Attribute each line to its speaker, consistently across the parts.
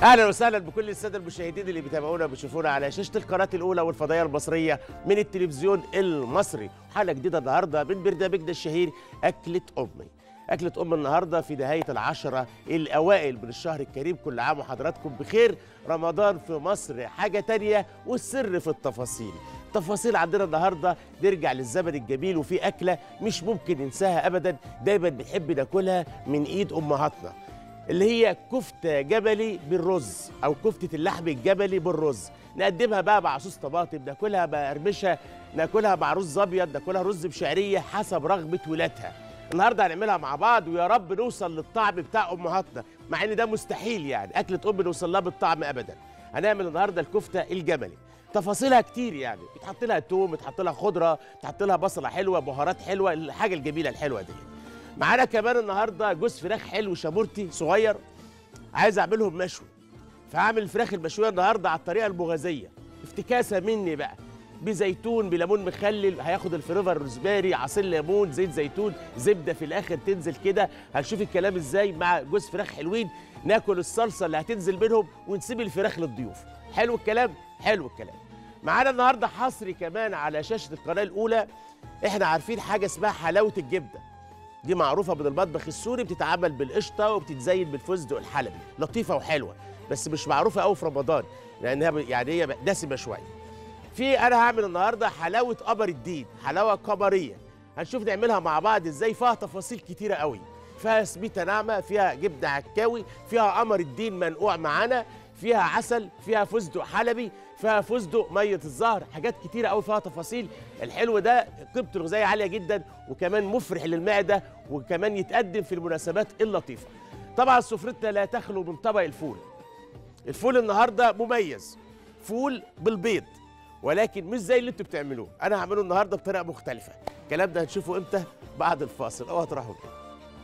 Speaker 1: اهلا وسهلا بكل الساده المشاهدين اللي بيتابعونا وبيشوفونا على شاشه القناه الاولى والفضائيه المصريه من التلفزيون المصري حلقه جديده النهارده من برنامجنا الشهير اكله امي أكلة أم النهاردة في نهاية العشرة الأوائل من الشهر الكريم كل عام وحضراتكم بخير رمضان في مصر حاجة تانية والسر في التفاصيل تفاصيل عندنا النهاردة نرجع للزمن الجميل وفي أكلة مش ممكن ننساها أبدا دايما بنحب ناكلها من إيد أمهاتنا اللي هي كفتة جبلي بالرز أو كفتة اللحم الجبلي بالرز نقدمها بقى مع صوص طماطم ناكلها مقرمشة ناكلها مع رز أبيض ناكلها رز بشعرية حسب رغبة ولادها النهارده هنعملها مع بعض ويا رب نوصل للطعم بتاع امهاتنا مع ان ده مستحيل يعني اكله ام نوصل لها بالطعم ابدا هنعمل النهارده الكفته الجملي تفاصيلها كتير يعني بيتحط لها توم بيتحط لها خضره بيتحط لها بصله حلوه بهارات حلوه الحاجه الجميله الحلوه دي معانا كمان النهارده جوز فراخ حلو شامورتي صغير عايز اعملهم مشوي فهعمل الفراخ المشويه النهارده على الطريقه المغازيه افتكاسه مني بقى بزيتون بليمون مخلل هياخد الفليفر روزماري عصير ليمون زيت زيتون زبده في الاخر تنزل كده هنشوف الكلام ازاي مع جوز فراخ حلوين ناكل الصلصه اللي هتنزل منهم ونسيب الفراخ للضيوف حلو الكلام حلو الكلام معانا النهارده حصري كمان على شاشه القناه الاولى احنا عارفين حاجه اسمها حلاوه الجبده دي معروفه من المطبخ السوري بتتعمل بالقشطه وبتتزين بالفستق الحلبي لطيفه وحلوه بس مش معروفه قوي في رمضان لانها يعني هي دسمه شويه في انا هعمل النهارده حلاوه قمر الدين حلاوه قمريه هنشوف نعملها مع بعض ازاي فيها تفاصيل كتيره قوي فيها سميته ناعمه فيها جبنه عكاوي فيها قمر الدين منقوع معانا فيها عسل فيها فستق حلبي فيها فستق ميه الزهر حاجات كتيره قوي فيها تفاصيل الحلو ده قيمته الغذائيه عاليه جدا وكمان مفرح للمعده وكمان يتقدم في المناسبات اللطيفه طبعا سفرتنا لا تخلو من طبق الفول الفول النهارده مميز فول بالبيض ولكن مش زي اللي انتوا بتعملوه انا هعمله النهارده بطريقه مختلفه الكلام ده هنشوفه امتى بعد الفاصل اوعى تروحوا كده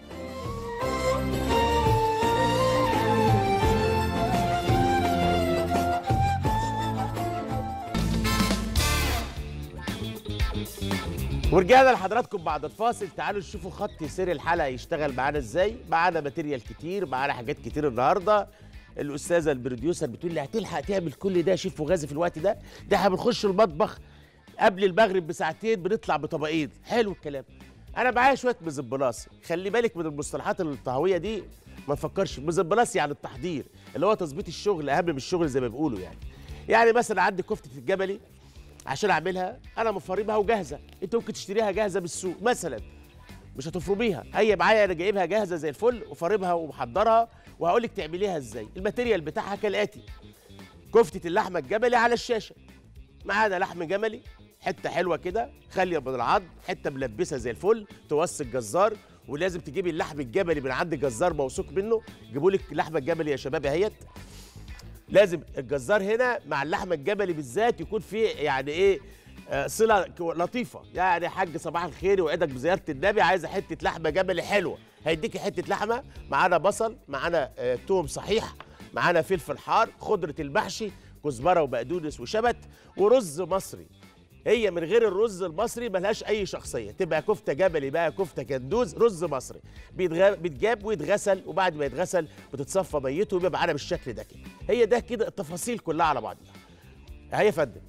Speaker 1: ورجعنا لحضراتكم بعد الفاصل تعالوا نشوفوا خط سير الحلقه يشتغل معانا ازاي معانا ماتيريال كتير معانا حاجات كتير النهارده الاستاذه البروديوسر بتقول لي هتلحق تعمل كل ده شيف وغازي في الوقت ده ده احنا بنخش المطبخ قبل المغرب بساعتين بنطلع بطبقين حلو الكلام انا معايا شويه مزبلاص خلي بالك من المصطلحات الطهويه دي ما نفكرش مزبلاص يعني التحضير اللي هو تظبيط الشغل اهم من الشغل زي ما بيقولوا يعني يعني مثلا عندي كفته الجبلي عشان اعملها انا مفرمها وجاهزه انت ممكن تشتريها جاهزه بالسوق مثلا مش هتفرميها هي معايا انا جايبها جاهزه زي الفل وفارمها ومحضرها وهقول لك تعمليها ازاي الماتيريال بتاعها كالاتي كفته اللحمه الجملي على الشاشه معانا لحم جملي حته حلوه كده خاليه من العظم حته ملبسه زي الفل توصي الجزار ولازم تجيبي اللحم الجملي من عند جزار موثوق منه جيبوا لك اللحمه الجملي يا شباب اهيت لازم الجزار هنا مع اللحمه الجملي بالذات يكون في يعني ايه آه صله لطيفه يعني حاج صباح الخير وعدك بزياره النبي عايزه حته لحمه جملي حلوه هيديكي حته لحمه معانا بصل معانا آه توم صحيح معانا فلفل حار خضره المحشي كزبره وبقدونس وشبت ورز مصري هي من غير الرز المصري ملهاش اي شخصيه تبقى كفته جبلي بقى كفته كندوز رز مصري بيتغ... بيتجاب ويتغسل وبعد ما يتغسل بتتصفى ميته وبيبقى معانا بالشكل ده كده هي ده كده التفاصيل كلها على بعضها اهي يا فندم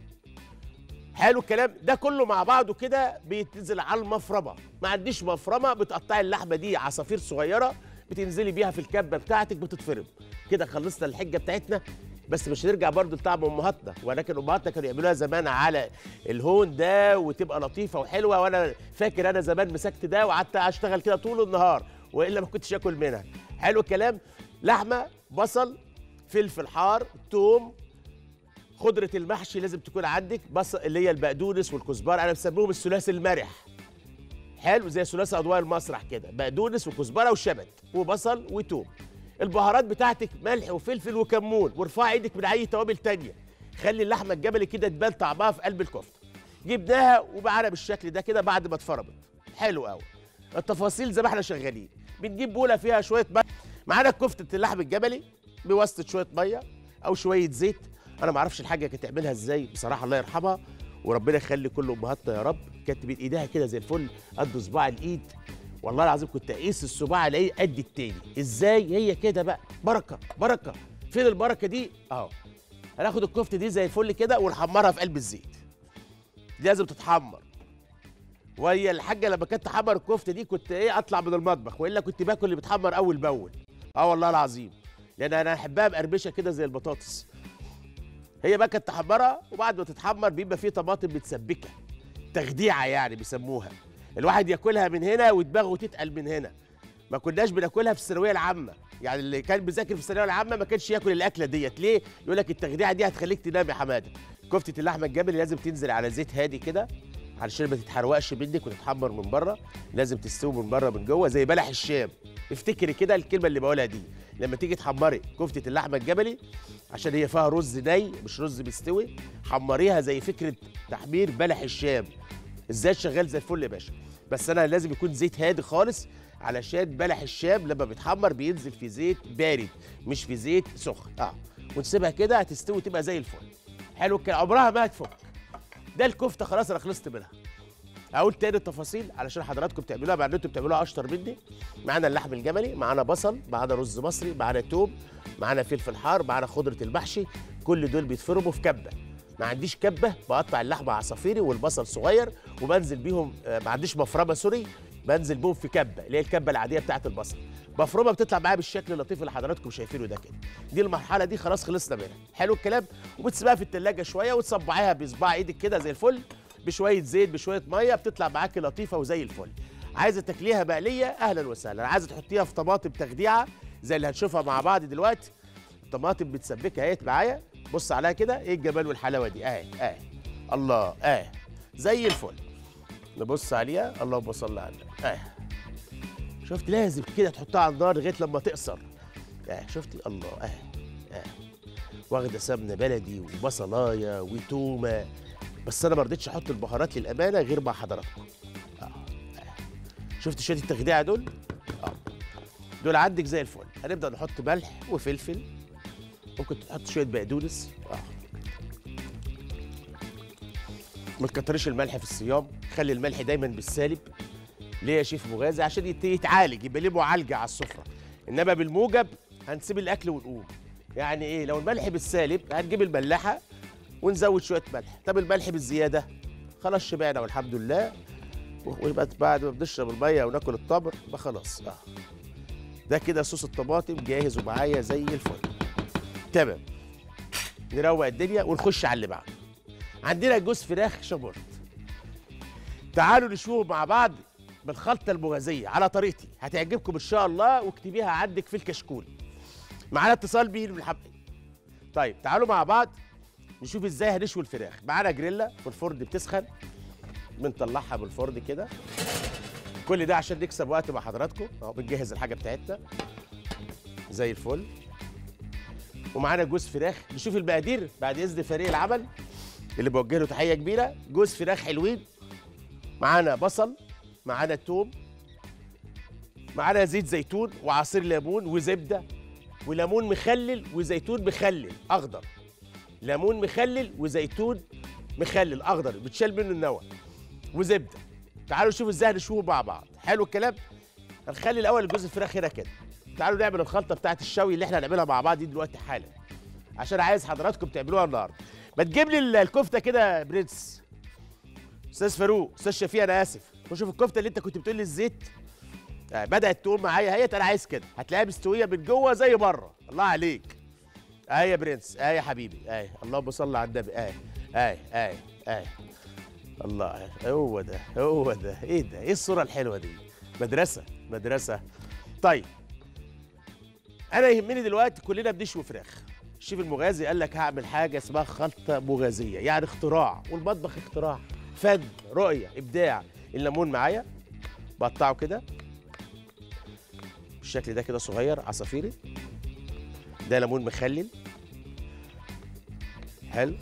Speaker 1: حلو الكلام ده كله مع بعضه كده بيتنزل على المفرمه ما عنديش مفرمه بتقطعي اللحمه دي عصافير صغيره بتنزلي بيها في الكبه بتاعتك بتتفرم كده خلصنا الحجه بتاعتنا بس مش هنرجع برضو لطعم امهاتنا ولكن امهاتنا كانوا يعملوها زمان على الهون ده وتبقى لطيفه وحلوه وانا فاكر انا زمان مسكت ده وقعدت اشتغل كده طول النهار والا ما كنتش اكل منها حلو الكلام لحمه بصل فلفل حار توم خضره المحشي لازم تكون عندك بصل اللي هي البقدونس والكزبره انا بسميهم الثلاثي المرح حلو زي ثلاثي اضواء المسرح كده بقدونس وكزبره وشبت وبصل وتوم البهارات بتاعتك ملح وفلفل وكمون وارفعي ايدك من اي توابل تانية خلي اللحمه الجبلي كده تبان طعمها في قلب الكفته جبناها وبعنا بالشكل ده كده بعد ما اتفرمت حلو قوي التفاصيل زي ما احنا شغالين بنجيب بوله فيها شويه ميه معانا كفته اللحم الجبلي بواسطه شويه ميه او شويه زيت انا ما اعرفش الحاجه كانت تعملها ازاي بصراحه الله يرحمها وربنا يخلي كل امهاتنا يا رب كانت بين ايديها كده زي الفل قد صباع الايد والله العظيم كنت اقيس الصباع الاقيه قد التاني ازاي هي كده بقى بركه بركه فين البركه دي اهو هناخد الكفته دي زي الفل كده ونحمرها في قلب الزيت دي لازم تتحمر وهي الحاجه لما كانت تحمر الكفته دي كنت ايه اطلع من المطبخ والا كنت باكل اللي بتحمر اول باول اه والله العظيم لان انا احبها مقرمشه كده زي البطاطس هي بقى كانت تحمرها وبعد ما تتحمر بيبقى فيه طماطم متسبكه تخديعه يعني بيسموها الواحد ياكلها من هنا ودماغه تتقل من هنا ما كناش بناكلها في الثانويه العامه يعني اللي كان بيذاكر في الثانويه العامه ما كانش ياكل الاكله ديت ليه يقول لك التخديعه دي هتخليك تنام يا حماده كفته اللحمه الجملي لازم تنزل على زيت هادي كده علشان ما تتحرقش منك وتتحمر من بره لازم تستوي من بره من جوه زي بلح الشام افتكري كده الكلمه اللي بقولها دي لما تيجي تحمري كفته اللحمه الجملي عشان هي فيها رز ني مش رز مستوي حمريها زي فكره تحمير بلح الشام الزيت شغال زي الفل يا باشا بس انا لازم يكون زيت هادي خالص علشان بلح الشام لما بيتحمر بينزل في زيت بارد مش في زيت سخن اه ونسيبها كده هتستوي تبقى زي الفل حلو الكلام عمرها ما هتفك ده الكفته خلاص انا خلصت منها هقول تاني التفاصيل علشان حضراتكم تعملوها مع ان انتوا بتعملوها اشطر مني معانا اللحم الجملي معانا بصل معانا رز مصري معانا توم معانا فلفل حار معانا خضره المحشي كل دول بيتفرموا في كبه ما عنديش كبه بقطع اللحمه عصافيري والبصل صغير وبنزل بيهم آه، ما عنديش مفرمه سوري بنزل بيهم في كبه اللي هي الكبه العاديه بتاعه البصل مفرومه بتطلع معايا بالشكل اللطيف اللي حضراتكم شايفينه ده كده دي المرحله دي خلاص خلصنا منها حلو الكلام وبتسيبها في التلاجة شويه وتصبعيها بصباع ايدك كده زي الفل بشويه زيت بشويه ميه بتطلع معاكي لطيفه وزي الفل عايزه تاكليها مقليه اهلا وسهلا عايزه تحطيها في طماطم تخديعه زي اللي هنشوفها مع بعض دلوقتي الطماطم متسبكه اهي معايا بص عليها كده ايه الجمال والحلاوه دي اهي اهي الله اهي زي الفل نبص عليها اللهم صل على النبي اهي شفت لازم كده تحطها على النار لغايه لما تقصر اهي شفتي الله اهي اهي واخده سمنه بلدي وبصلايه وتومه بس انا ما رضيتش احط البهارات للامانه غير مع حضراتكم اه آه. شفت شويه التخديعه دول اه دول عندك زي الفل هنبدا نحط ملح وفلفل ممكن تحط شويه بقدونس اه ما تكتريش الملح في الصيام خلي الملح دايما بالسالب ليه يا شيف مغازي عشان يت- يتعالج يبقى ليه معالجه على السفره انما بالموجب هنسيب الاكل ونقوم يعني ايه لو الملح بالسالب هنجيب الملاحه ونزود شويه ملح طب الملح بالزياده خلاص شبعنا والحمد لله و- ويبقى بعد ما بنشرب الميه وناكل التمر يبقى خلاص اه ده كده صوص الطماطم جاهز ومعايا زي الفل تمام نروق الدنيا ونخش على اللي بعده عندنا جوز فراخ شابورت تعالوا نشوفه مع بعض بالخلطه المغازيه على طريقتي هتعجبكم ان شاء الله واكتبيها عندك في الكشكول معانا اتصال بيه من الحب طيب تعالوا مع بعض نشوف ازاي هنشوي الفراخ معانا جريلا في الفرن بتسخن بنطلعها من الفرن كده كل ده عشان نكسب وقت مع حضراتكم اهو بنجهز الحاجه بتاعتنا زي الفل ومعانا جوز فراخ نشوف المقادير بعد اذن فريق العمل اللي بوجه له تحيه كبيره جوز فراخ حلوين معانا بصل معانا توم معانا زيت زيتون وعصير ليمون وزبده وليمون مخلل وزيتون مخلل اخضر ليمون مخلل وزيتون مخلل اخضر بتشال منه النوى وزبده تعالوا نشوف ازاي هنشوفه مع بعض حلو الكلام هنخلي الاول الجزء الفراخ هنا كده تعالوا نعمل الخلطه بتاعت الشوي اللي احنا هنعملها مع بعض دي دلوقتي حالا عشان عايز حضراتكم تعملوها النهارده ما تجيب لي ال- الكفته كده يا برنس استاذ فاروق استاذ شفيق انا اسف وشوف الكفته اللي انت كنت بتقول لي الزيت آه بدات تقوم معايا اهيت انا عايز كده هتلاقيها مستويه من جوه زي بره الله عليك اهي يا برنس اهي يا حبيبي اهي اللهم صل على النبي اهي اهي اهي اهي الله هو ده هو ده ايه ده ايه الصوره الحلوه دي مدرسه مدرسه طيب انا يهمني دلوقتي كلنا بنشوي فراخ الشيف المغازي قال لك هعمل حاجه اسمها خلطه مغازيه يعني اختراع والمطبخ اختراع فن رؤيه ابداع الليمون معايا بقطعه كده بالشكل ده كده صغير عصافيري ده ليمون مخلل حلو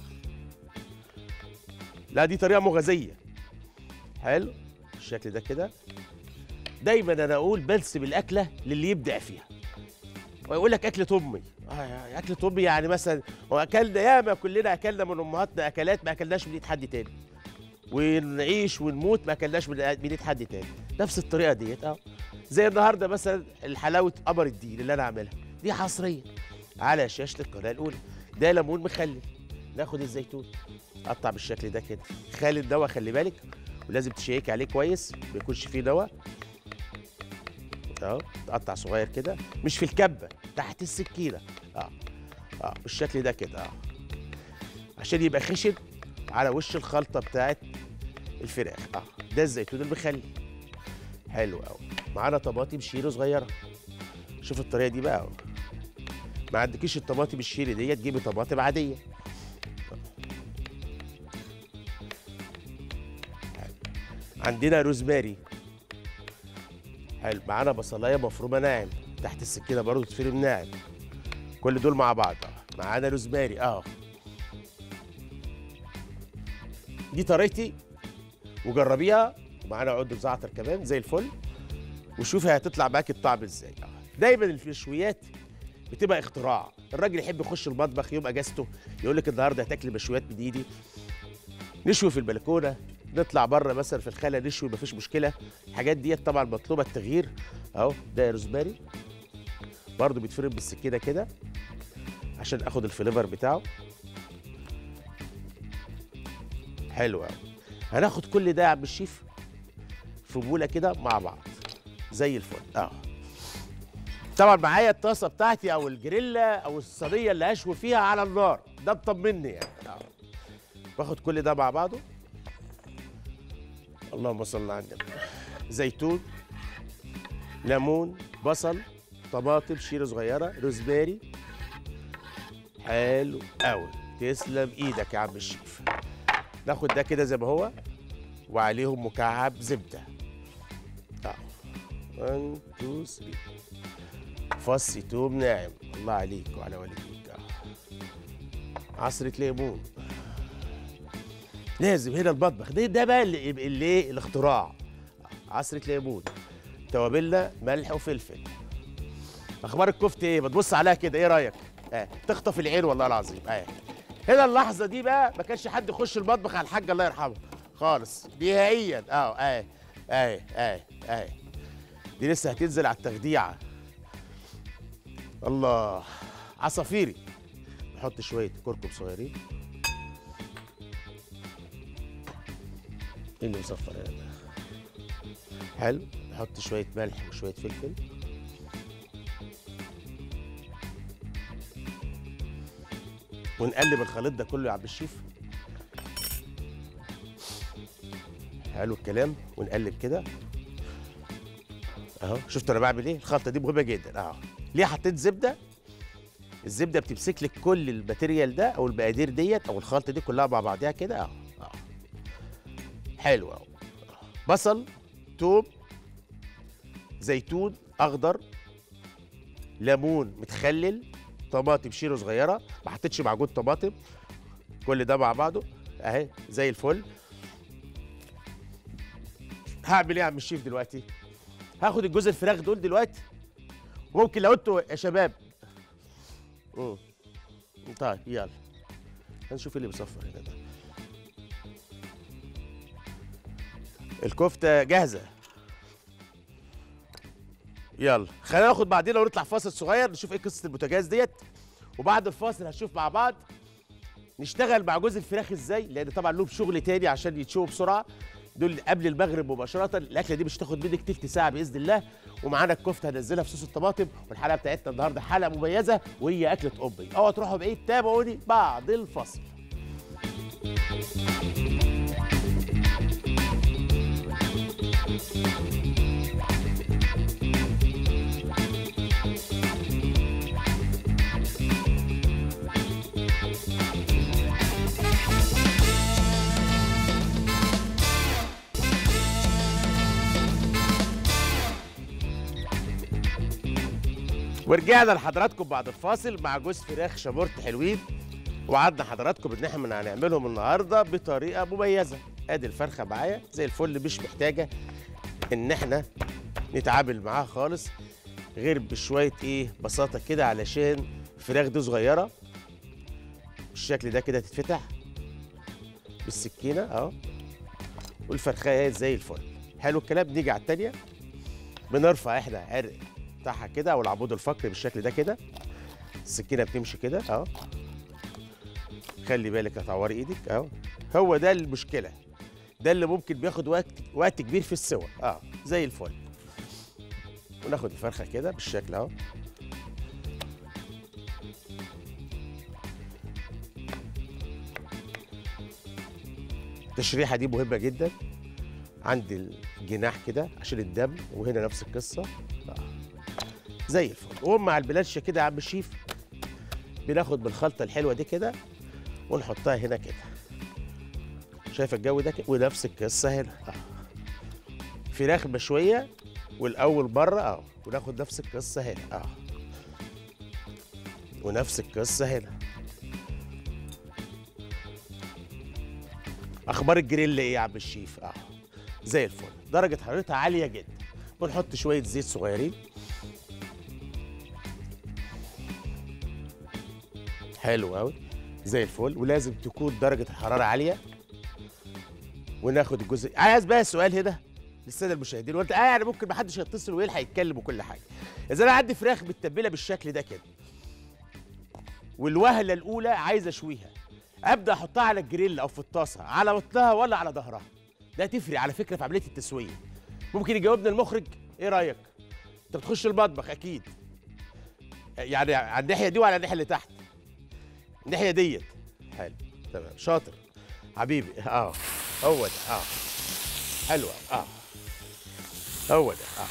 Speaker 1: لا دي طريقه مغازيه حلو بالشكل ده كده دايما انا اقول بنسب الاكله للي يبدع فيها ويقول لك اكله امي آه اكله امي يعني مثلا واكلنا ياما كلنا اكلنا من امهاتنا اكلات ما اكلناش من ايد حد تاني ونعيش ونموت ما اكلناش من من ايد حد تاني نفس الطريقه ديت اه زي النهارده مثلا الحلاوه قمر الدين اللي انا عاملها دي حصريه على شاشه القناه الاولى ده ليمون مخلل ناخد الزيتون قطع بالشكل ده كده خالي الدواء خلي بالك ولازم تشيك عليه كويس ما يكونش فيه دواء اهو تقطع صغير كده مش في الكبه تحت السكينه اه اه بالشكل ده كده اه عشان يبقى خشن على وش الخلطه بتاعت الفراخ اه ده الزيتون المخلي حلو قوي معانا طماطم شيري صغيره شوف الطريقه دي بقى ما عندكيش الطماطم الشيري ديت جيبي طماطم عاديه عندنا روزماري حلو معانا بصلايه مفرومه ناعم تحت السكينه برضو تفرم ناعم كل دول مع بعض اه معانا روزماري اه دي طريقتي وجربيها ومعانا عود زعتر كمان زي الفل وشوفي هتطلع معاكي الطعم ازاي آه. دايما المشويات بتبقى اختراع الراجل يحب يخش المطبخ يوم اجازته يقول لك النهارده هتاكلي مشويات من ايدي نشوي في البلكونه نطلع بره مثلا في الخلا نشوي مفيش مشكله الحاجات ديت طبعا مطلوبه التغيير اهو ده روزماري برضو بيتفرم بالسكينه كده عشان اخد الفليفر بتاعه حلو قوي هناخد كل ده يا عم الشيف في بوله كده مع بعض زي الفل اه طبعا معايا الطاسه بتاعتي او الجريلا او الصينيه اللي هشوي فيها على النار ده مطمني يعني آه. باخد كل ده مع بعضه اللهم صل على النبي زيتون ليمون بصل طماطم شيره صغيره روزماري حلو قوي تسلم ايدك يا عم الشيف ناخد ده كده زي ما هو وعليهم مكعب زبده اه 1 2 3 فص توم ناعم الله عليك وعلى والديك آه. عصرة ليمون لازم هنا المطبخ ده ده بقى اللي اللي إيه؟ الاختراع عصرة ليمون توابلنا ملح وفلفل اخبار الكفته ايه بتبص عليها كده ايه رايك اه تخطف العين والله العظيم اه هنا اللحظه دي بقى ما كانش حد يخش المطبخ على الحاج الله يرحمه خالص نهائيا اه اه اه اه اه دي لسه هتنزل على التخديعه الله عصافيري نحط شويه كركم صغيرين ايه اللي مصفر هنا ده حلو نحط شويه ملح وشويه فلفل ونقلب الخليط ده كله يا عبد الشيف حلو الكلام ونقلب كده اهو شفت انا بعمل ايه الخلطه دي مهمه جدا اهو ليه حطيت زبده الزبده بتمسك لك كل الماتيريال ده او المقادير ديت او الخلطه دي كلها مع بعضها كده اهو اهو حلو اهو بصل توم زيتون اخضر ليمون متخلل طماطم شيرو صغيره ما حطيتش معجون طماطم كل ده مع بعضه اهي زي الفل هعمل ايه يا عم الشيف دلوقتي هاخد الجزء الفراخ دول دلوقتي وممكن لو انتوا يا شباب مم. طيب يلا هنشوف اللي بيصفر هنا ده الكفته جاهزه يلا خلينا ناخد بعدين ونطلع فاصل صغير نشوف ايه قصه البوتاجاز ديت وبعد الفاصل هنشوف مع بعض نشتغل مع جوز الفراخ ازاي لان طبعا لهم شغل تاني عشان يتشووا بسرعه دول قبل المغرب مباشره الاكله دي مش تاخد منك تلت ساعه باذن الله ومعانا الكفته هنزلها في صوص الطماطم والحلقه بتاعتنا النهارده حلقه مميزه وهي اكله امي اوعى تروحوا بعيد تابعوني بعد الفصل ورجعنا لحضراتكم بعد الفاصل مع جوز فراخ شامورت حلوين وعدنا حضراتكم ان احنا هنعملهم النهارده بطريقه مميزه ادي الفرخه معايا زي الفل مش محتاجه ان احنا نتعامل معاها خالص غير بشويه ايه بساطه كده علشان الفراخ دي صغيره بالشكل ده كده تتفتح بالسكينه اهو والفرخايه زي الفل حلو الكلام نيجي على التانيه بنرفع احنا عرق بتاعها كده او العمود الفقري بالشكل ده كده السكينه بتمشي كده اهو خلي بالك هتعوري ايدك اهو هو ده المشكله ده اللي ممكن بياخد وقت وقت كبير في السوى اه زي الفل وناخد الفرخه كده بالشكل اهو التشريحه دي مهمه جدا عند الجناح كده عشان الدم وهنا نفس القصه آه. زي الفل وهم مع البلانشه كده يا عم الشيف بناخد بالخلطه الحلوه دي كده ونحطها هنا كده شايف الجو ده كده ونفس القصه هنا اه فراخ مشويه والاول بره اه وناخد نفس القصه هنا اه ونفس القصه هنا اخبار الجريل ايه يا عم الشيف اه زي الفل درجه حرارتها عاليه جدا ونحط شويه زيت صغيرين حلو قوي زي الفل ولازم تكون درجه الحراره عاليه وناخد الجزء عايز بقى السؤال هنا للساده المشاهدين وانت آه يعني ممكن ما حدش يتصل ويلحق يتكلم وكل حاجه اذا انا عندي فراخ متبله بالشكل ده كده والوهله الاولى عايز اشويها ابدا احطها على الجريل او في الطاسه على بطنها ولا على ظهرها ده تفرق على فكره في عمليه التسويه ممكن يجاوبنا المخرج ايه رايك انت بتخش المطبخ اكيد يعني على الناحيه دي وعلى الناحيه اللي تحت الناحيه ديت حلو تمام شاطر حبيبي اه هو ده اه حلوه اه هو ده اه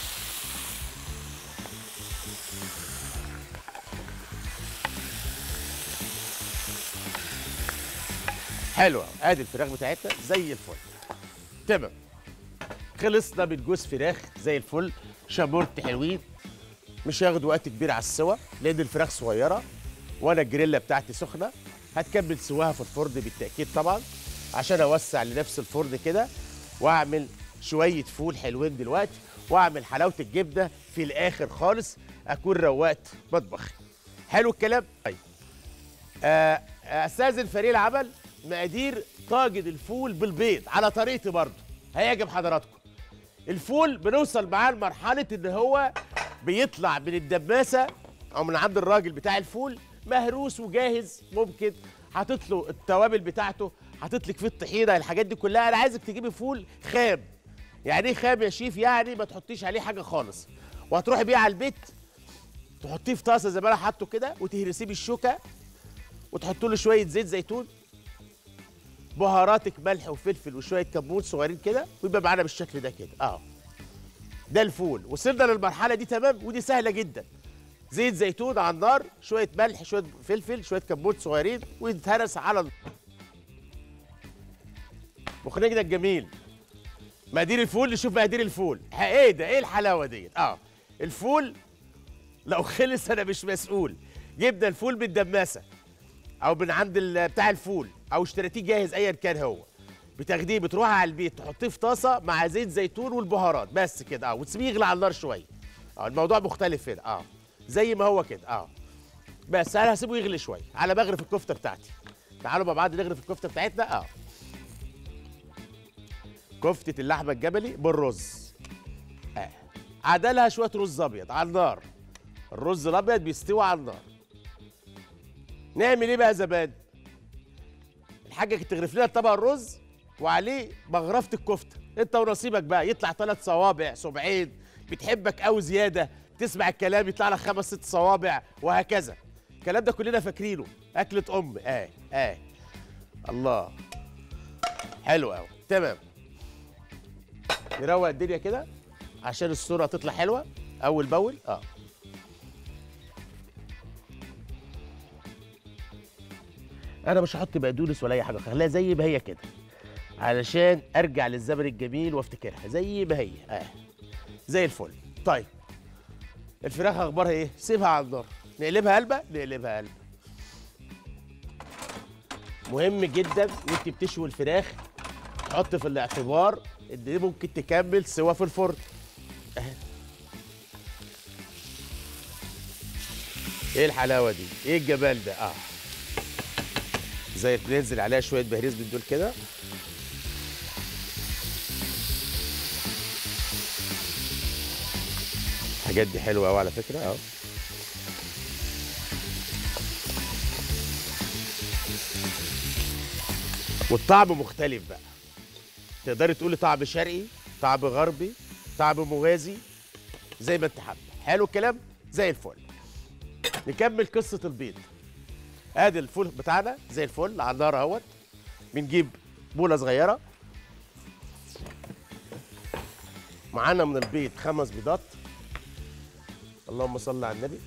Speaker 1: حلوه ادي الفراخ بتاعتنا زي الفل تمام خلصنا من جوز فراخ زي الفل شامورت حلوين مش هياخد وقت كبير على السوا لان الفراخ صغيره وانا الجريلا بتاعتي سخنه هتكمل سواها في الفرن بالتاكيد طبعا عشان اوسع لنفس الفرن كده واعمل شويه فول حلوين دلوقتي واعمل حلاوه الجبنه في الاخر خالص اكون روقت مطبخي حلو الكلام طيب آه، استاذن فريق العمل مقادير طاجن الفول بالبيض على طريقتي برضه هيعجب حضراتكم الفول بنوصل معاه لمرحله ان هو بيطلع من الدباسه او من عند الراجل بتاع الفول مهروس وجاهز ممكن حاطط له التوابل بتاعته حاطط لك فيه الطحينه الحاجات دي كلها انا عايزك تجيبي فول خام يعني ايه خام يا شيف يعني ما تحطيش عليه حاجه خالص وهتروحي بيه على البيت تحطيه في طاسه زي ما انا حاطه كده وتهرسيه بالشوكه وتحط له شويه زيت زيتون بهاراتك ملح وفلفل وشويه كمون صغيرين كده ويبقى معانا بالشكل ده كده اه ده الفول وصلنا للمرحله دي تمام ودي سهله جدا زيت زيتون على النار شويه ملح شويه فلفل شويه كمون صغيرين ويتهرس على النار مخرجنا الجميل مقادير الفول نشوف مقادير الفول ها، ايه ده ايه الحلاوه ديت اه الفول لو خلص انا مش مسؤول جبنا الفول بالدماسه او من عند ال- بتاع الفول او اشتريتيه جاهز ايا كان هو بتاخديه بتروحي على البيت تحطيه في طاسه مع زيت زيتون والبهارات بس كده اه وتسيبيه يغلي على النار شويه اه الموضوع مختلف هنا اه زي ما هو كده اه بس انا هسيبه يغلي شويه على بغرف الكفته بتاعتي تعالوا مع بعض نغرف الكفته بتاعتنا اه كفته اللحمه الجبلي بالرز اه عدلها شويه رز ابيض على النار الرز الابيض بيستوي على النار نعمل ايه بقى يا زبادي الحاجه تغرف لنا طبق الرز وعليه مغرفه الكفته انت ونصيبك بقى يطلع ثلاث صوابع صبعين بتحبك قوي زياده تسمع الكلام يطلع لك خمس ست صوابع وهكذا الكلام ده كلنا فاكرينه اكله ام اه اه الله حلو قوي تمام نروق الدنيا كده عشان الصوره تطلع حلوه اول باول اه انا مش هحط بقدونس ولا اي حاجه خليها زي ما هي كده علشان ارجع للزمن الجميل وافتكرها زي ما هي اه زي الفل طيب الفراخ اخبارها ايه سيبها على النار نقلبها قلبه نقلبها قلبه مهم جدا وانت بتشوي الفراخ تحط في الاعتبار ان دي ممكن تكمل سوا في الفرن أهي. ايه الحلاوه دي ايه الجمال ده اه زي بننزل عليها شويه بهريز من دول كده الحاجات دي حلوه قوي على فكره اهو والطعم مختلف بقى تقدري تقولي طعم شرقي طعم غربي طعم مغازي زي ما انت حابه حلو الكلام زي الفل نكمل قصه البيض ادي الفول بتاعنا زي الفل على النار اهوت بنجيب بوله صغيره معانا من البيض خمس بيضات اللهم صل على النبي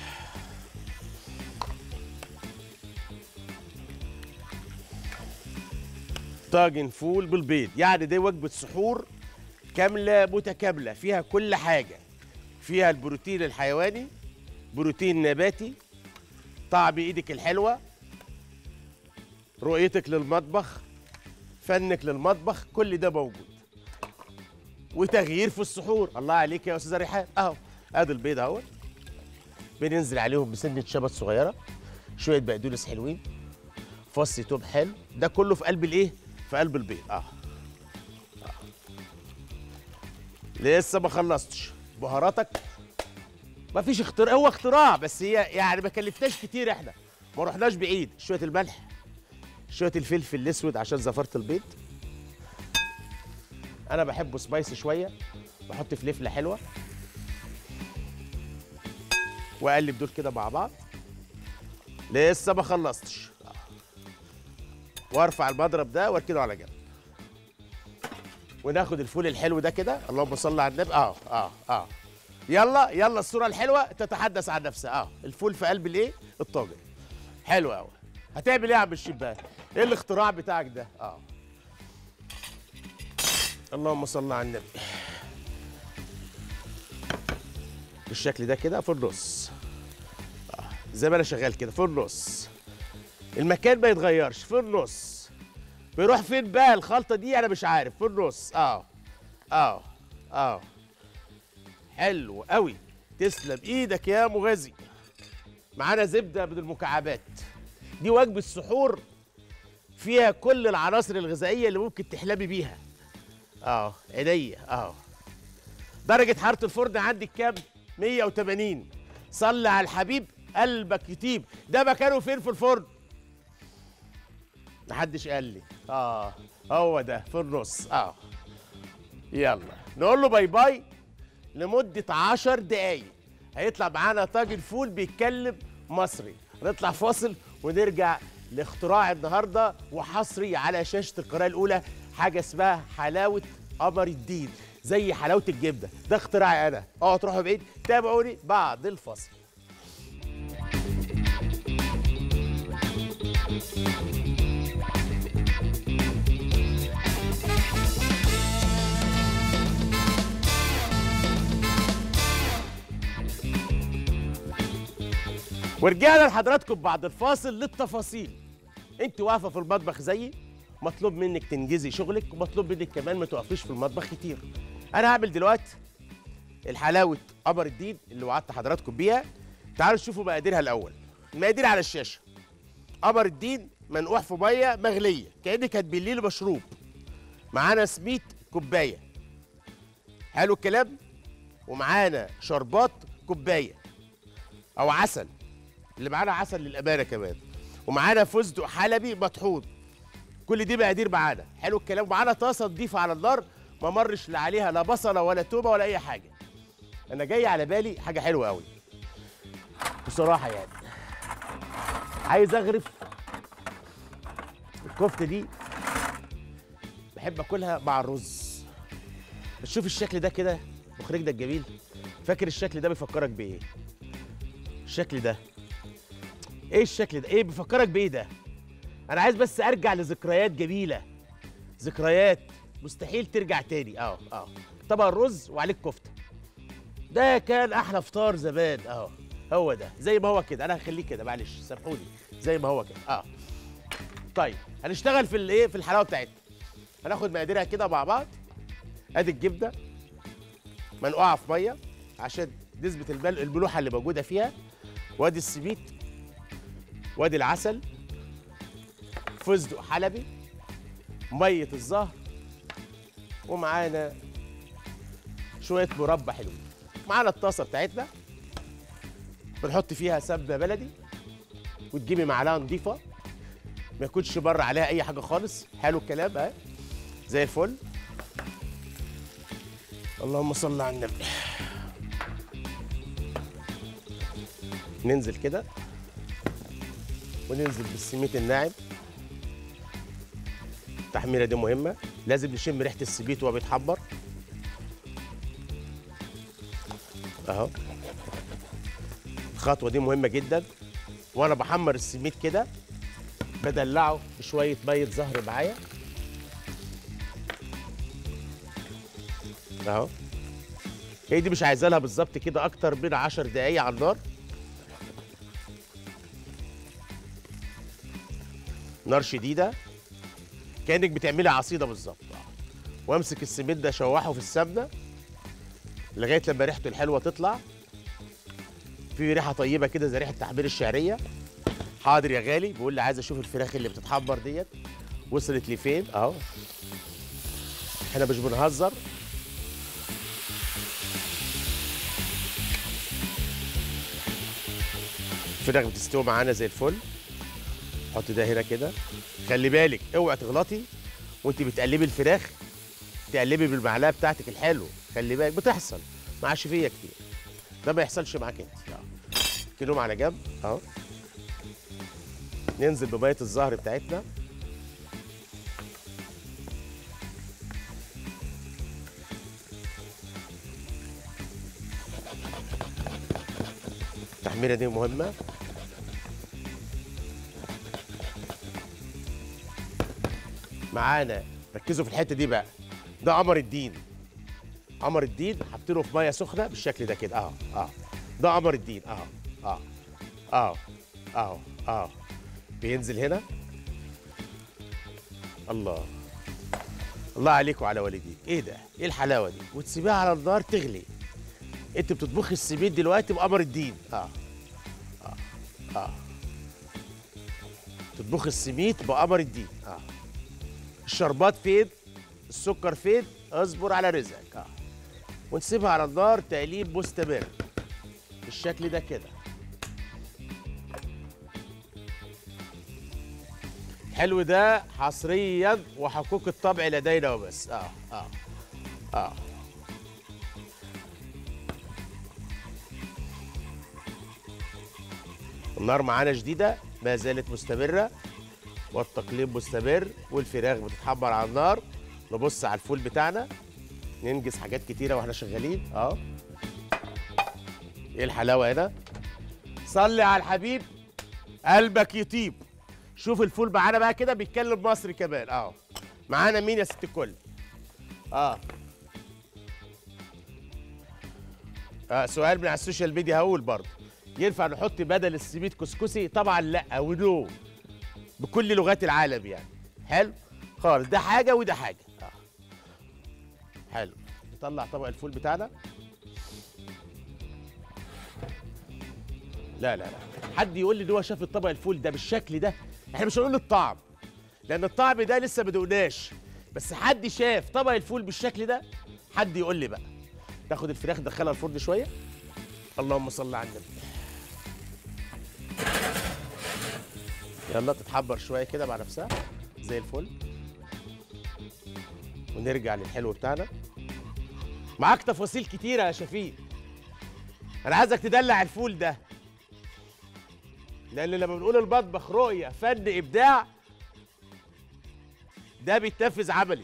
Speaker 1: طاجن فول بالبيض يعني دي وجبه سحور كامله متكامله فيها كل حاجه فيها البروتين الحيواني بروتين نباتي طعم ايدك الحلوه رؤيتك للمطبخ فنك للمطبخ كل ده موجود وتغيير في السحور الله عليك يا استاذه ريحان اهو ادي البيض اهو بننزل عليهم بسنه شبت صغيره شويه بقدونس حلوين فص توم حلو ده كله في قلب الايه في قلب البيض اه, آه. لسه ما خلصتش بهاراتك ما فيش اختراع هو اختراع بس هي يعني ما كلفناش كتير احنا ما رحناش بعيد شويه الملح شويه الفلفل الاسود عشان زفاره البيض انا بحبه سبايسي شويه بحط فلفله حلوه واقلب دول كده مع بعض لسه ما خلصتش وارفع المضرب ده واركنه على جنب وناخد الفول الحلو ده كده اللهم صل على النبي اه اه اه يلا يلا الصوره الحلوه تتحدث عن نفسها اه الفول في قلب الايه الطاجن حلو قوي هتعمل ايه يا عم الشيف بقى ايه الاختراع بتاعك ده اه اللهم صل على النبي بالشكل ده كده في النص آه. زي ما انا شغال كده في النص المكان ما يتغيرش في النص بيروح فين بقى الخلطه دي انا مش عارف في النص اه اه اه حلو قوي تسلم ايدك يا مغازي معانا زبده من المكعبات دي وجبه السحور فيها كل العناصر الغذائيه اللي ممكن تحلمي بيها اه عينيا اه درجه حراره الفرن عندك كام 180 صلي على الحبيب قلبك يطيب ده مكانه فين في الفرن محدش قال لي اه هو ده في النص اه يلا نقول له باي باي لمدة عشر دقايق هيطلع معانا طاجن فول بيتكلم مصري نطلع فاصل ونرجع لاختراع النهارده وحصري على شاشة القناة الأولى حاجة اسمها حلاوة قمر الدين زي حلاوة الجبنة ده اختراعي أنا اوعوا تروحوا بعيد تابعوني بعد الفاصل ورجعنا لحضراتكم بعد الفاصل للتفاصيل انت واقفه في المطبخ زيي مطلوب منك تنجزي شغلك ومطلوب منك كمان ما توقفيش في المطبخ كتير انا هعمل دلوقتي الحلاوه قمر الدين اللي وعدت حضراتكم بيها تعالوا شوفوا مقاديرها الاول المقادير على الشاشه قمر الدين منقوح في ميه مغليه كانك هتبليه له مشروب معانا سميت كوبايه حلو الكلام ومعانا شربات كوبايه او عسل اللي معانا عسل للامانه كمان ومعانا فستق حلبي مطحون كل دي مقادير معانا حلو الكلام ومعانا طاسه نضيفه على النار ما مرش لا عليها لا بصله ولا تومه ولا اي حاجه انا جاي على بالي حاجه حلوه قوي بصراحه يعني عايز اغرف الكفته دي بحب اكلها مع الرز شوف الشكل ده كده مخرج ده الجميل فاكر الشكل ده بيفكرك بايه الشكل ده ايه الشكل ده ايه بيفكرك بايه ده انا عايز بس ارجع لذكريات جميله ذكريات مستحيل ترجع تاني اه اه طبق الرز وعليه كفته ده كان احلى فطار زمان اه هو ده زي ما هو كده انا هخليه كده معلش سامحوني زي ما هو كده اه طيب هنشتغل في الايه في الحلاوه بتاعتنا هناخد مقاديرها كده مع بعض ادي الجبنه منقوعه في ميه عشان نسبه المل- الملوحه اللي موجوده فيها وادي السميد وادي العسل فستق حلبي ميه الزهر ومعانا شويه مربى حلوين معانا الطاسه بتاعتنا بنحط فيها سمنه بلدي وتجيبي معلقه نضيفه ما يكونش بره عليها اي حاجه خالص حلو الكلام ها زي الفل اللهم صل على النبي ننزل كده وننزل بالسميت الناعم التحميره دي مهمه لازم نشم ريحه السبيت وهو بيتحمر اهو الخطوه دي مهمه جدا وانا بحمر السميت كده بدلعه بشويه ميه زهر معايا اهو هي دي مش عايزه لها بالظبط كده اكتر من 10 دقايق على النار نار شديده كانك بتعملي عصيده بالظبط وامسك السميد ده اشوحه في السمنه لغايه لما ريحته الحلوه تطلع في ريحه طيبه كده زي ريحه تحمير الشعريه حاضر يا غالي بيقول لي عايز اشوف الفراخ اللي بتتحمر ديت وصلت لفين اهو احنا مش بنهزر الفراخ بتستوي معانا زي الفل حط ده هنا كده خلي بالك اوعي تغلطي وانت بتقلبي الفراخ تقلبي بالمعلقه بتاعتك الحلو خلي بالك بتحصل مع شفيه كتير ده ما يحصلش معاك انت كيلوم على جنب اهو ننزل بميه الزهر بتاعتنا التحميره دي مهمه معانا ركزوا في الحته دي بقى ده قمر الدين قمر الدين حاطينه في ميه سخنه بالشكل ده كده اه اه ده قمر الدين اه اه اه اه اه بينزل هنا الله الله عليك وعلى والديك ايه ده ايه الحلاوه دي وتسيبيها على النار تغلي انت بتطبخي السميد دلوقتي بقمر الدين اه اه اه تطبخي السميد بقمر الدين اه الشربات فين السكر فين اصبر على رزقك اه ونسيبها على النار تقليب مستمر بالشكل ده كده الحلو ده حصريا وحقوق الطبع لدينا وبس اه اه اه النار معانا جديدة ما زالت مستمرة والتقليب مستمر والفراخ بتتحمر على النار نبص على الفول بتاعنا ننجز حاجات كتيرة واحنا شغالين اه ايه الحلاوة هنا صلي على الحبيب قلبك يطيب شوف الفول معانا بقى كده بيتكلم مصري كمان اه معانا مين يا ست الكل اه آه سؤال من على السوشيال ميديا هقول برضه ينفع نحط بدل السميد كسكسي طبعا لا ونو بكل لغات العالم يعني حلو خالص ده حاجه وده حاجه آه. حلو نطلع طبق الفول بتاعنا لا لا لا حد يقول لي ان هو شاف الطبق الفول ده بالشكل ده احنا مش هنقول الطعم لان الطعم ده لسه ما دقناش بس حد شاف طبق الفول بالشكل ده حد يقول لي بقى تاخد الفراخ تدخلها الفرن شويه اللهم صل على النبي يلا تتحبر شويه كده مع نفسها زي الفل ونرجع للحلو بتاعنا معاك تفاصيل كتيره يا شفيق انا عايزك تدلع الفول ده لان لما بنقول المطبخ رؤيه فن ابداع ده بيتنفذ عملي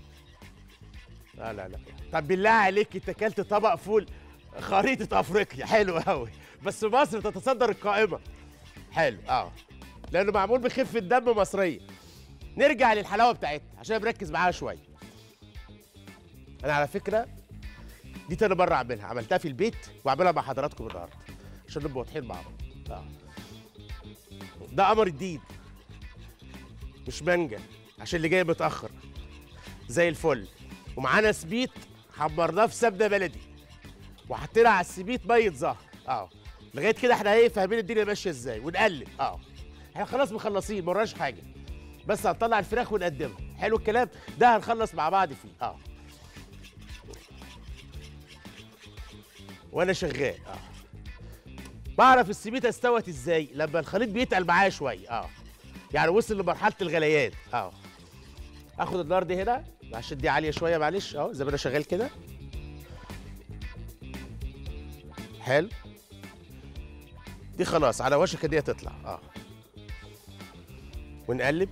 Speaker 1: لا لا لا طب بالله عليك انت اكلت طبق فول خريطه افريقيا حلو قوي بس مصر تتصدر القائمه حلو اه لانه معمول بخفه دم مصريه نرجع للحلاوه بتاعتنا عشان مركز معاها شويه انا على فكره دي تاني مره اعملها عملتها في البيت واعملها مع حضراتكم النهارده عشان نبقى واضحين مع بعض اه ده قمر الدين مش مانجا عشان اللي جاي متاخر زي الفل ومعانا سبيت حمرناه في سمنه بلدي وحطينا على السبيت ميه زهر اه لغايه كده احنا ايه فاهمين الدنيا ماشيه ازاي ونقلب اه احنا خلاص مخلصين ما وراناش حاجه بس هنطلع الفراخ ونقدمها حلو الكلام ده هنخلص مع بعض فيه اه وانا شغال اه بعرف السميته استوت ازاي لما الخليط بيتقل معايا شويه اه يعني وصل لمرحله الغليان اهو اخد النار دي هنا عشان دي عاليه شويه معلش اهو زي ما انا شغال كده حلو دي خلاص على وشك ان هي تطلع اه ونقلب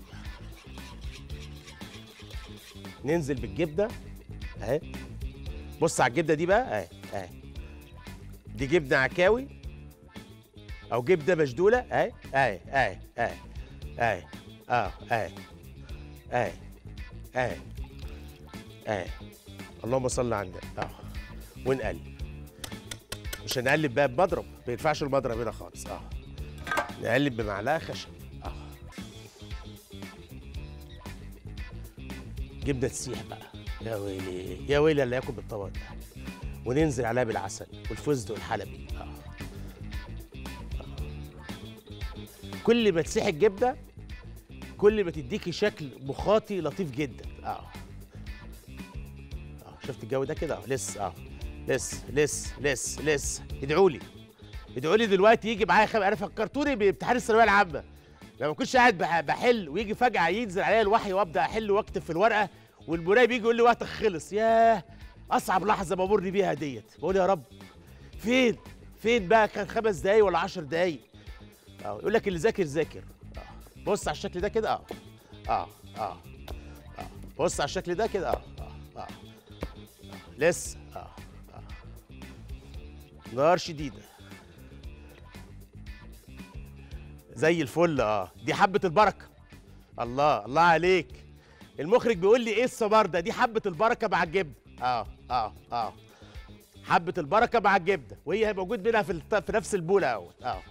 Speaker 1: ننزل بالجبنه اهي بص على الجبنه دي بقى اهي اهي دي جبنه عكاوي او جبنه مشدوله اهي اهي اهي اهي اهي اه اهي اهي اهي اهي اللهم صل على النبي اه ونقلب مش هنقلب بقى بمضرب ما ينفعش المضرب هنا خالص اه نقلب بمعلقه خشب اه جبنه تسيح بقى يا ويلي يا ويلي اللي ياكل بالطبق ده وننزل عليها بالعسل والفستق الحلبي اه كل ما تسيح الجبنه كل ما تديكي شكل مخاطي لطيف جدا اه اه شفت الجو ده كده اه لسه اه لسه لسه لسه لسه ادعوا لي ادعوا لي دلوقتي يجي معايا خم... انا فكرتوني بامتحان الثانويه العامه لما كنتش قاعد بح- بحل ويجي فجاه ينزل عليا الوحي وابدا احل واكتب في الورقه والمراقب يجي يقول لي وقتك خلص ياه اصعب لحظه بمر بيها ديت بقول يا رب فين فين بقى كان خمس دقايق ولا عشر دقايق اه يقول لك اللي ذاكر ذاكر آه. بص على الشكل ده كده اه اه اه اه بص على الشكل ده كده اه اه اه لسه اه اه نار شديده زي الفل اه دي حبه البركه الله الله عليك المخرج بيقول لي ايه الثمار ده دي حبه البركه مع الجبنه اه اه اه حبه البركه مع الجبنه وهي موجود منها في الت- في نفس البوله اهوت اه آه.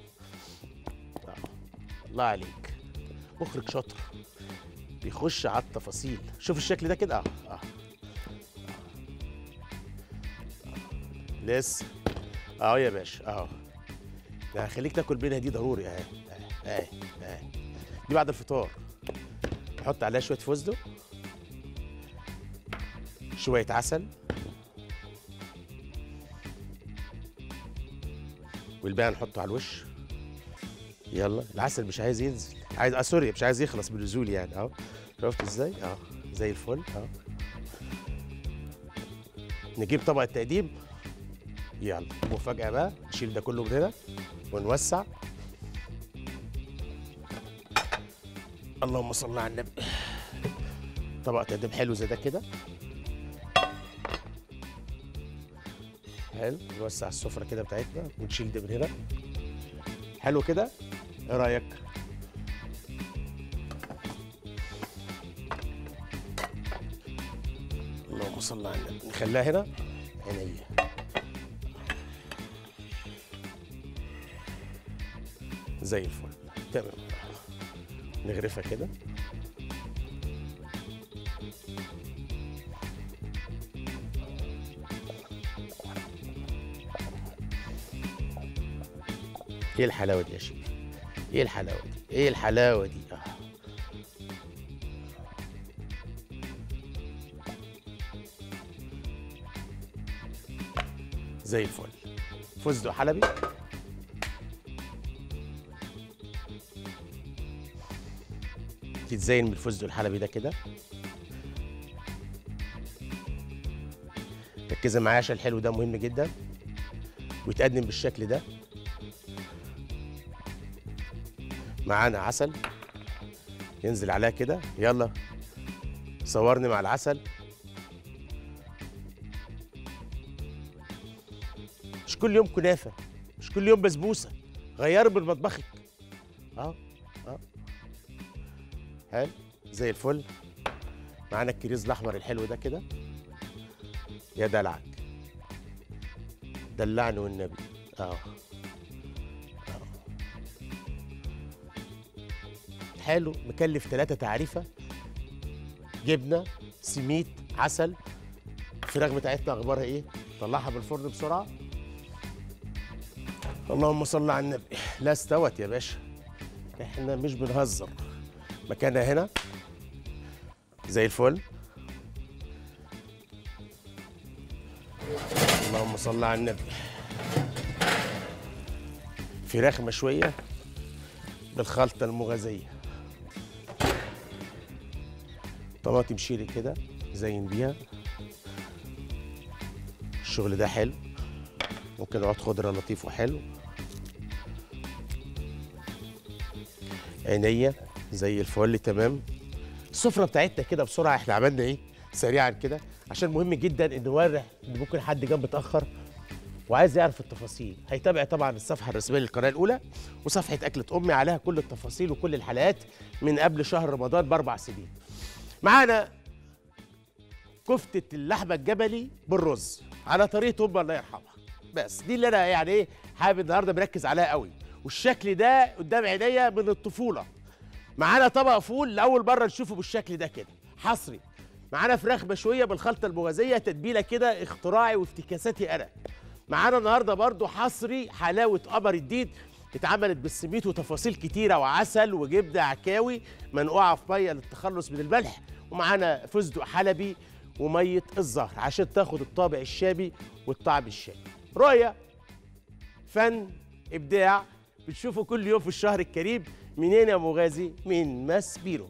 Speaker 1: الله عليك مخرج شاطر بيخش على التفاصيل شوف الشكل ده كده اه اه آه. لسه اهو يا باشا اهو ده هخليك تاكل منها دي ضروري اهي اهي اهي اهي دي بعد الفطار نحط عليها شويه فستق شويه عسل والباقي نحطه على الوش يلا العسل مش عايز ينزل عايز آه سوري مش عايز يخلص من النزول يعني اهو شفت ازاي اهو زي الفل اهو نجيب طبق التقديم يلا مفاجأة بقى نشيل ده كله من هنا ونوسع اللهم صل على النبي طبق تقديم حلو زي ده كده حلو نوسع السفرة كده بتاعتنا ونشيل ده من هنا حلو كده ايه رأيك اللهم صل على النبي نخليها هنا عينيا زي الفل تمام نغرفها كده ايه الحلاوه دي يا شيخ ايه الحلاوه دي ايه الحلاوه دي آه. زي الفل فستق حلبي تتزين من الفستق الحلبي ده كده ركزي معايا عشان الحلو ده مهم جدا ويتقدم بالشكل ده معانا عسل ينزل عليها كده يلا صورني مع العسل مش كل يوم كنافه مش كل يوم بسبوسه غيري من مطبخك اه اه حلو زي الفل معانا الكريز الاحمر الحلو ده كده يا دلعك دلعني والنبي اه آه. حلو مكلف ثلاثة تعريفة جبنة سميت عسل الفراخ بتاعتنا اخبارها ايه طلعها من الفرن بسرعة اللهم صل على النبي لا استوت يا باشا احنا مش بنهزر مكانها هنا زي الفل اللهم صل على النبي فراخ مشوية بالخلطة المغازية طماطم شيري كده زين بيها الشغل ده حلو ممكن عود خضرة لطيف وحلو عينيا زي الفل تمام السفرة بتاعتنا كده بسرعة احنا عملنا ايه سريعا كده عشان مهم جدا ان نورح ان ممكن حد جنب متأخر وعايز يعرف التفاصيل هيتابع طبعا الصفحة الرسمية للقناة الأولى وصفحة أكلة أمي عليها كل التفاصيل وكل الحلقات من قبل شهر رمضان بأربع سنين معانا كفتة اللحمة الجبلي بالرز على طريقة أمي الله يرحمها بس دي اللي أنا يعني إيه حابب النهاردة مركز عليها قوي والشكل ده قدام عينيا من الطفولة معانا طبق فول لأول مرة نشوفه بالشكل ده كده حصري معانا فراخ مشوية بالخلطة المغازية تتبيلة كده اختراعي وافتكاساتي أنا معانا النهارده برضو حصري حلاوه قمر الدين اتعملت بالسميت وتفاصيل كتيره وعسل وجبنه عكاوي منقوعه في ميه للتخلص من الملح ومعانا فستق حلبي وميه الزهر عشان تاخد الطابع الشامي والطعم الشامي رؤيه فن ابداع بتشوفه كل يوم في الشهر الكريم منين يا مغازي من ماس بيرو